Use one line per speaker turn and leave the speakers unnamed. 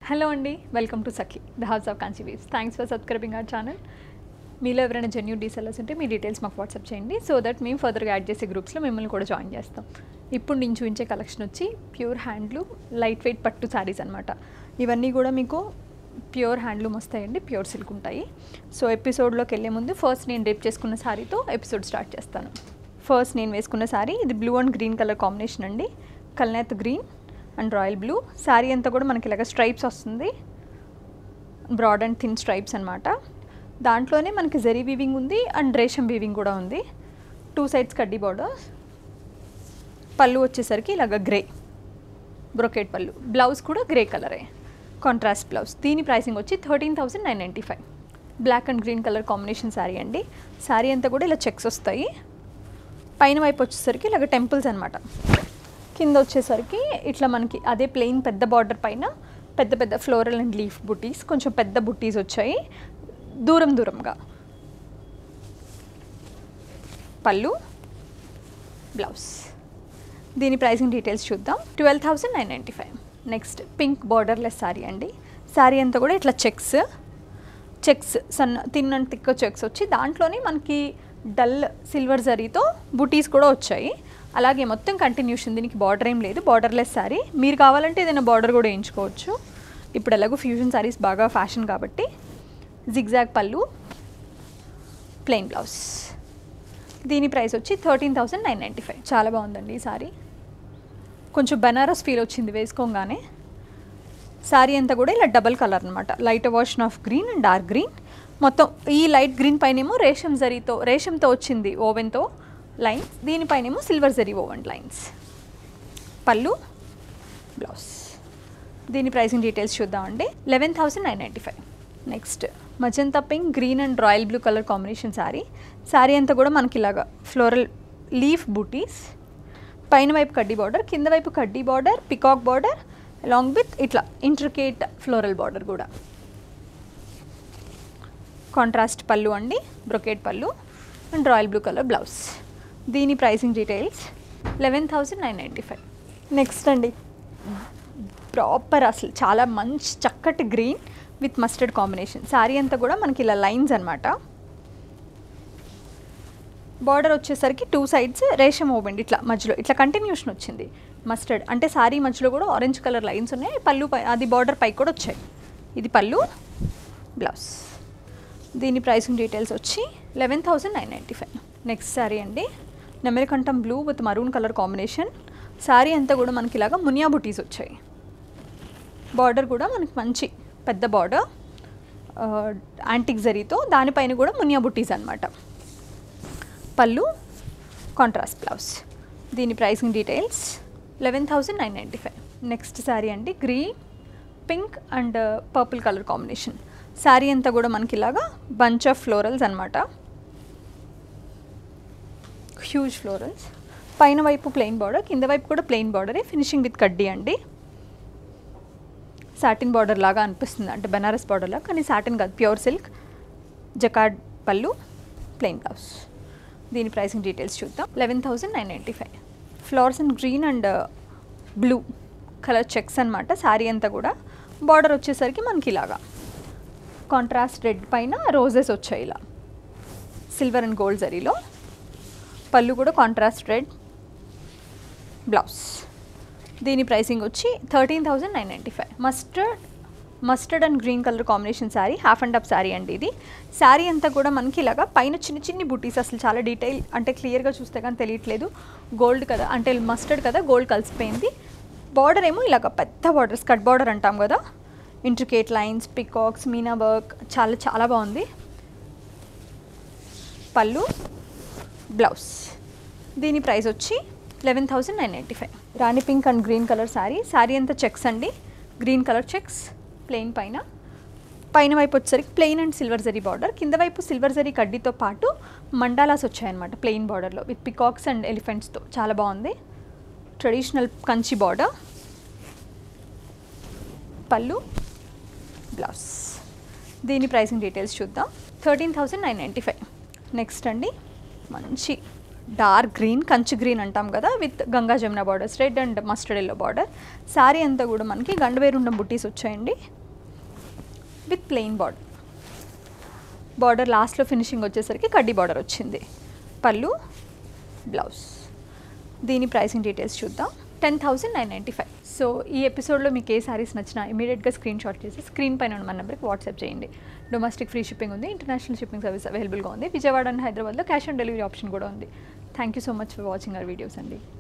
hello అండి welcome to Sakhi the house of Kanchi weaves thanks for subscribing our channel మీలో ఎవరైనా genuine resellers ఉంటే మీ డీటెయిల్స్ మాకు వాట్సాప్ చేయండి సో దట్ మేము ఫర్దర్గా యాడ్ చేసే గ్రూప్స్లో మిమ్మల్ని కూడా జాయిన్ చేస్తాం ఇప్పుడు నేను చూపించే కలెక్షన్ వచ్చి ప్యూర్ హ్యాండ్లూమ్ లైట్ వెయిట్ పట్టు శారీస్ అనమాట ఇవన్నీ కూడా మీకు ప్యూర్ హ్యాండ్లూమ్ వస్తాయండి ప్యూర్ సిల్క్ ఉంటాయి సో ఎపిసోడ్లోకి వెళ్ళే ముందు ఫస్ట్ నేను రేపు చేసుకున్న శారీతో ఎపిసోడ్ స్టార్ట్ చేస్తాను ఫస్ట్ నేను వేసుకున్న శారీ ఇది blue and green colour combination అండి కల్నేత్ green and royal blue sari అంతా కూడా మనకి ఇలాగ స్ట్రైప్స్ వస్తుంది బ్రాడ్ అండ్ థిన్ స్ట్రైప్స్ అనమాట దాంట్లోనే మనకి జరీ వీవింగ్ ఉంది అండ్ రేషం వీవింగ్ కూడా ఉంది టూ సైడ్స్ కడ్డీ బార్డర్ పళ్ళు వచ్చేసరికి ఇలాగ గ్రే బ్రొకెట్ పళ్ళు బ్లౌజ్ కూడా గ్రే కలరే కాంట్రాస్ట్ బ్లౌజ్ దీని ప్రైసింగ్ వచ్చి thirteen thousand nine ninety five black and green colour combination sari అండి శారీ అంతా కూడా ఇలా చెక్స్ వస్తాయి పైన వైపు వచ్చేసరికి ఇలాగ టెంపుల్స్ అనమాట కింద వచ్చేసరికి ఇట్లా మనకి అదే ప్లెయిన్ పెద్ద బార్డర్ పైన పెద్ద పెద్ద ఫ్లోరల్ అండ్ లీఫ్ బుటీస్ కొంచెం పెద్ద బుటీస్ వచ్చాయి దూరం దూరంగా పళ్ళు బ్లౌజ్ దీని ప్రైసింగ్ డీటెయిల్స్ చూద్దాం twelve thousand nine ninety five next pink borderless sari అండి శారీ అంతా కూడా ఇట్లా చెక్స్ చెక్స్ సన్న తిన్ అండ్ తిక్క చెక్స్ వచ్చి దాంట్లోనే మనకి డల్ సిల్వర్ జరీతో బుటీస్ కూడా వచ్చాయి అలాగే మొత్తం కంటిన్యూషన్ దీనికి బార్డర్ ఏం లేదు బార్డర్లెస్ శారీ మీరు కావాలంటే ఏదైనా బార్డర్ కూడా వేయించుకోవచ్చు ఇప్పుడు ఎలాగో ఫ్యూజన్ శారీస్ బాగా ఫ్యాషన్ కాబట్టి జిగ్జాగ్ పళ్ళు ప్లెయిన్ బ్లౌజ్ దీని ప్రైస్ వచ్చి thirteen thousand nine ninety five చాలా బాగుందండి ఈ సారీ కొంచెం బనారస్ ఫీల్ వచ్చింది వేసుకోగానే శారీ అంతా కూడా ఇలా డబల్ కలర్ అనమాట light version of green and dark green మొత్తం ఈ లైట్ గ్రీన్ పైనేమో రేషం జరీతో రేషంతో వచ్చింది ఓవెన్తో లైన్స్ దీనిపైనేమో silver zari woven lines pallu blouse దీని ప్రైసింగ్ డీటెయిల్స్ చూద్దామండి eleven thousand nine ninety five next magenta pink green and royal blue colour combination sari sari అంతా కూడా మనకి ఇలాగా ఫ్లోరల్ లీఫ్ బూటీస్ పైన వైపు కడ్డీ బార్డర్ కింద వైపు కడ్డీ border peacock border along with ఇట్లా ఇంట్రికేట్ ఫ్లోరల్ బార్డర్ కూడా కాంట్రాస్ట్ పళ్ళు అండి brocade pallu and royal blue colour blouse దీని pricing details eleven thousand nine ninety five next అండి ప్రాపర్ అసలు చాలా మంచి చక్కటి green with mustard combination sari అంతా కూడా మనకి ఇలా లైన్స్ అనమాట బార్డర్ వచ్చేసరికి టూ సైడ్స్ రేషం ఓబండి ఇట్లా మధ్యలో ఇట్లా కంటిన్యూషన్ వచ్చింది మస్టర్డ్ అంటే శారీ మధ్యలో కూడా ఆరెంజ్ కలర్ లైన్స్ ఉన్నాయి పళ్ళు పై అది బార్డర్ పైకి కూడా వచ్చాయి ఇది పళ్ళు బ్లౌజ్ దీని ప్రైసింగ్ డీటెయిల్స్ వచ్చి eleven thousand nine ninety five next sari అండి నెమరికంఠం blue with maroon colour combination sari అంతా కూడా మనకి ఇలాగా మునియా బుటీస్ వచ్చాయి బార్డర్ కూడా మనకి మంచి పెద్ద బార్డర్ యాంటిక్ జరీతో దానిపైన కూడా మునియా బుటీస్ అనమాట పళ్ళు కాంట్రాస్ట్ బ్లౌజ్ దీని pricing details eleven thousand nine ninety five next sari అండి green pink and purple colour combination sari అంతా కూడా మనకి ఇలాగా బంచ్ ఆఫ్ ఫ్లోరల్స్ అనమాట హ్యూజ్ ఫ్లోరల్స్ పైన వైపు ప్లెయిన్ బార్డర్ కింద వైపు కూడా ప్లెయిన్ బార్డరే ఫినిషింగ్ విత్ కడ్డీ అండి సాటిన్ బార్డర్ లాగా అనిపిస్తుంది అంటే బెనారస్ బార్డర్ లాగా కానీ సాటిన్ కాదు pure silk jacquard pallu plain blouse దీని ప్రైసింగ్ డీటెయిల్స్ చూద్దాం eleven thousand nine ninety five flowers and green and blue colour checks అనమాట శారీ అంతా కూడా బార్డర్ వచ్చేసరికి మనకి ఇలాగా కాంట్రాస్ట్ రెడ్ పైన రోజెస్ వచ్చాయి ఇలా సిల్వర్ అండ్ గోల్డ్ జరీలో పళ్ళు కూడా కాంట్రాస్ట్ రెడ్ బ్లౌజ్ దీని ప్రైసింగ్ వచ్చి thirteen thousand nine ninety five mustard mustard and green colour combination sari half and half sari అండి ఇది శారీ అంతా కూడా మనకి ఇలాగా పైన చిన్న చిన్ని బుటీస్ అసలు చాలా డీటెయిల్ అంటే క్లియర్గా చూస్తే కానీ తెలియట్లేదు గోల్డ్ కదా అంటే మస్టర్డ్ కదా గోల్డ్ కలిసిపోయింది బార్డర్ ఏమో ఇలాగ పెద్ద బార్డర్ స్కట్ బార్డర్ అంటాం కదా ఇంట్రికేట్ లైన్స్ పికాక్స్ మీనా వర్క్ చాలా చాలా బాగుంది పళ్ళు బ్లౌజ్ దీని ప్రైస్ వచ్చి eleven thousand nine ninety five రాణి pink and green colour sari sari అంతా చెక్స్ అండి గ్రీన్ కలర్ చెక్స్ ప్లెయిన్ పైన పైన వైపు వచ్చేసరికి plain and silver zari border కింద వైపు సిల్వర్ జరీ కడ్డీతో పాటు మండాలాస్ వచ్చాయన్నమాట ప్లెయిన్ బార్డర్లో విత్ పికాక్స్ అండ్ ఎలిఫెంట్స్తో చాలా బాగుంది traditional Kanchi border pallu blouse దీని ప్రైసింగ్ డీటెయిల్స్ చూద్దాం thirteen thousand nine ninety five next అండి మంచి డార్క్ గ్రీన్ కంచు గ్రీన్ అంటాం కదా with Ganga Jamuna borders red and mustard yellow border sari అంతా కూడా మనకి గండవేరుండం బుట్టీస్ వచ్చాయండి విత్ ప్లెయిన్ బార్డర్ బార్డర్ లాస్ట్లో ఫినిషింగ్ వచ్చేసరికి కడ్డీ బార్డర్ వచ్చింది పళ్ళు బ్లౌజ్ దీని ప్రైసింగ్ డీటెయిల్స్ చూద్దాం ten thousand nine ninety five so ఈ ఎపిసోడ్లో మీకు ఏ సారీస్ నచ్చినా ఇమీడియట్గా స్క్రీన్ షాట్ చేసి స్క్రీన్ పైన ఉన్న మన నెంబర్కి వాట్సాప్ చేయండి డొమెస్టిక్ ఫ్రీ షిప్పింగ్ ఉంది ఇంటర్నేషనల్ షిప్పింగ్ సర్వీస్ అవైలబుల్గా ఉంది విజయవాడ అండ్ హైదరాబాద్లో క్యాష్ ఆన్ డెలివరీ ఆప్షన్ కూడా ఉంది thank you so much for watching our videos అండి